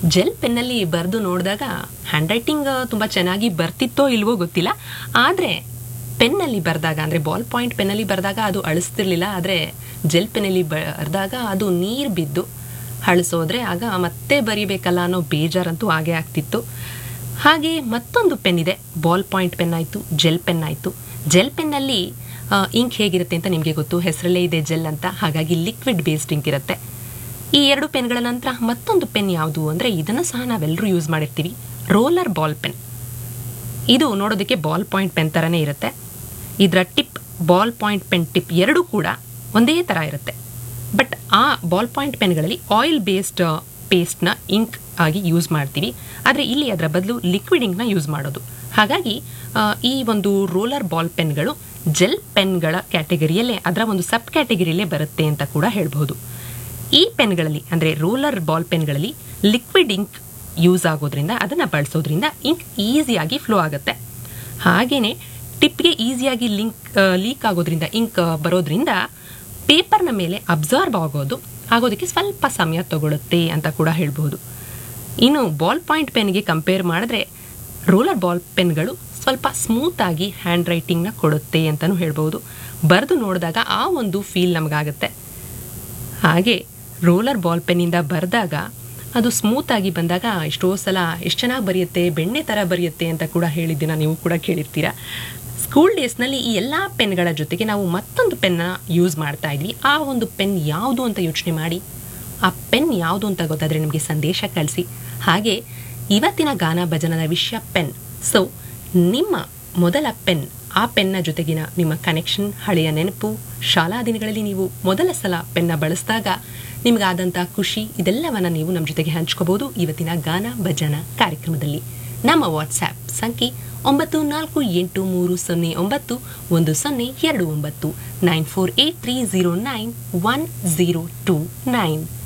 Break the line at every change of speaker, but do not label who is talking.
gel ಪೆನ್ನಲ್ಲಿ ಬರೆದು ನೋಡಿದಾಗ hand writing ತುಂಬ ಚೆನ್ನಾಗಿ ಬರ್ತಿತ್ತೋ ಇಲ್ವೋ ಗೊತ್ತಿಲ್ಲ ಆದರೆ ಪೆನ್ನಲ್ಲಿ ಬರೆದಾಗ ಅಂದರೆ ಬಾಲ್ ಪಾಯಿಂಟ್ ಪೆನ್ನಲ್ಲಿ ಬರೆದಾಗ ಅದು ಅಳಿಸ್ತಿರ್ಲಿಲ್ಲ ಆದರೆ ಜೆಲ್ ಪೆನ್ನಲ್ಲಿ ಬರೆದಾಗ ಅದು ನೀರು ಬಿದ್ದು ಅಳಿಸೋದ್ರೆ ಆಗ ಮತ್ತೆ ಬರಿಬೇಕಲ್ಲ ಅನ್ನೋ ಬೇಜಾರಂತೂ ಹಾಗೆ ಆಗ್ತಿತ್ತು ಹಾಗೆ ಮತ್ತೊಂದು ಪೆನ್ ಇದೆ ಬಾಲ್ ಪಾಯಿಂಟ್ ಪೆನ್ ಆಯಿತು ಜೆಲ್ ಪೆನ್ ಆಯಿತು ಜೆಲ್ ಪೆನ್ನಲ್ಲಿ ಇಂಕ್ ಹೇಗಿರುತ್ತೆ ಅಂತ ನಿಮಗೆ ಗೊತ್ತು ಹೆಸರಲ್ಲೇ ಇದೆ ಜೆಲ್ ಅಂತ ಹಾಗಾಗಿ ಲಿಕ್ವಿಡ್ ಬೇಸ್ಡ್ ಇಂಕ್ ಇರುತ್ತೆ ಈ ಎರಡು ಪೆನ್ಗಳ ನಂತರ ಮತ್ತೊಂದು ಪೆನ್ ಯಾವುದು ಅಂದರೆ ಇದನ್ನು ಸಹ ನಾವೆಲ್ಲರೂ ಯೂಸ್ ಮಾಡಿರ್ತೀವಿ ರೋಲರ್ ಬಾಲ್ ಪೆನ್ ಇದು ನೋಡೋದಕ್ಕೆ ಬಾಲ್ ಪಾಯಿಂಟ್ ಪೆನ್ ಥರನೇ ಇರುತ್ತೆ ಇದರ tip ball point pen tip ಎರಡೂ ಕೂಡ ಒಂದೇ ಥರ ಇರುತ್ತೆ ಬಟ್ ಆ ಬಾಲ್ ಪಾಯಿಂಟ್ ಪೆನ್ಗಳಲ್ಲಿ ಆಯಿಲ್ ಬೇಸ್ಡ್ ಪೇಸ್ಟ್ನ ಇಂಕ್ ಆಗಿ ಯೂಸ್ ಮಾಡ್ತೀವಿ ಆದರೆ ಇಲ್ಲಿ ಅದರ ಬದಲು ಲಿಕ್ವಿಡ್ ಇಂಕ್ನ ಯೂಸ್ ಮಾಡೋದು ಹಾಗಾಗಿ ಆ, ಈ ಒಂದು ರೋಲರ್ ಬಾಲ್ ಪೆನ್ಗಳು ಜೆಲ್ ಪೆನ್ಗಳ ಕ್ಯಾಟಗರಿಯಲ್ಲೇ ಅದರ ಒಂದು ಸಬ್ ಕ್ಯಾಟಗರಿಯಲ್ಲೇ ಬರುತ್ತೆ ಅಂತ ಕೂಡ ಹೇಳ್ಬಹುದು ಈ ಪೆನ್ಗಳಲ್ಲಿ ಅಂದರೆ ರೋಲರ್ ಬಾಲ್ ಪೆನ್ಗಳಲ್ಲಿ ಲಿಕ್ವಿಡ್ ಇಂಕ್ ಯೂಸ್ ಆಗೋದ್ರಿಂದ ಅದನ್ನು ಬಳಸೋದ್ರಿಂದ ಇಂಕ್ ಈಸಿಯಾಗಿ ಫ್ಲೋ ಆಗುತ್ತೆ ಹಾಗೆಯೇ ಟಿಪ್ಗೆ ಈಸಿಯಾಗಿ ಲಿಂಕ್ ಲೀಕ್ ಆಗೋದ್ರಿಂದ ಇಂಕ್ ಬರೋದ್ರಿಂದ ಪೇಪರ್ನ ಮೇಲೆ ಅಬ್ಸಾರ್ಬ್ ಆಗೋದು ಆಗೋದಕ್ಕೆ ಸ್ವಲ್ಪ ಸಮಯ ತಗೊಳುತ್ತೆ ಅಂತ ಕೂಡ ಹೇಳ್ಬೋದು ಇನ್ನು ಬಾಲ್ ಪಾಯಿಂಟ್ ಪೆನ್ಗೆ ಕಂಪೇರ್ ಮಾಡಿದ್ರೆ ರೋಲರ್ ಬಾಲ್ ಪೆನ್ಗಳು ಸ್ವಲ್ಪ ಸ್ಮೂತಾಗಿ ಹ್ಯಾಂಡ್ ರೈಟಿಂಗ್ನ ಕೊಡುತ್ತೆ ಅಂತಲೂ ಹೇಳ್ಬೋದು ಬರೆದು ನೋಡಿದಾಗ ಆ ಒಂದು ಫೀಲ್ ನಮಗಾಗುತ್ತೆ ಹಾಗೆ ರೋಲರ್ ಬಾಲ್ ಪೆನ್ನಿಂದ ಬರೆದಾಗ ಅದು ಸ್ಮೂತಾಗಿ ಬಂದಾಗ ಎಷ್ಟೋ ಸಲ ಎಷ್ಟು ಚೆನ್ನಾಗಿ ಬರೆಯುತ್ತೆ ಬೆಣ್ಣೆ ಥರ ಬರೆಯುತ್ತೆ ಅಂತ ಕೂಡ ಹೇಳಿದ್ದೀನ ನೀವು ಕೂಡ ಕೇಳಿರ್ತೀರ ಸ್ಕೂಲ್ ಡೇಸ್ನಲ್ಲಿ ಈ ಎಲ್ಲ ಪೆನ್ಗಳ ಜೊತೆಗೆ ನಾವು ಮತ್ತೊಂದು ಪೆನ್ನ ಯೂಸ್ ಮಾಡ್ತಾ ಇದ್ವಿ ಆ ಒಂದು ಪೆನ್ ಯಾವುದು ಅಂತ ಯೋಚನೆ ಮಾಡಿ ಆ ಪೆನ್ ಯಾವುದು ಅಂತ ಗೊತ್ತಾದರೆ ನಿಮಗೆ ಸಂದೇಶ ಕಳಿಸಿ ಹಾಗೆ ಇವತ್ತಿನ ಗಾನ ಭಜನದ ವಿಷಯ ಪೆನ್ ಸೊ ನಿಮ್ಮ ಮೊದಲ ಪೆನ್ ಆ ಪೆನ್ನ ಜೊತೆಗಿನ ನಿಮ್ಮ ಕನೆಕ್ಷನ್ ಹಳೆಯ ನೆನಪು ಶಾಲಾ ದಿನಗಳಲ್ಲಿ ನೀವು ಮೊದಲ ಸಲ ಪೆನ್ನ ಬಳಸಿದಾಗ ನಿಮಗಾದಂಥ ಖುಷಿ ಇದೆಲ್ಲವನ್ನ ನೀವು ನಮ್ಮ ಜೊತೆಗೆ ಹಂಚ್ಕೋಬಹುದು ಇವತ್ತಿನ ಗಾನ ಭಜನ ಕಾರ್ಯಕ್ರಮದಲ್ಲಿ ನಮ್ಮ ವಾಟ್ಸ್ಆ್ಯಪ್ ಸಂಖ್ಯೆ ಒಂಬತ್ತು ನಾಲ್ಕು ಎಂಟು ಮೂರು ಸೊನ್ನೆ ಒಂಬತ್ತು ಒಂದು ಸೊನ್ನೆ ಎರಡು ಒಂಬತ್ತು nine four eight three zero nine one zero two nine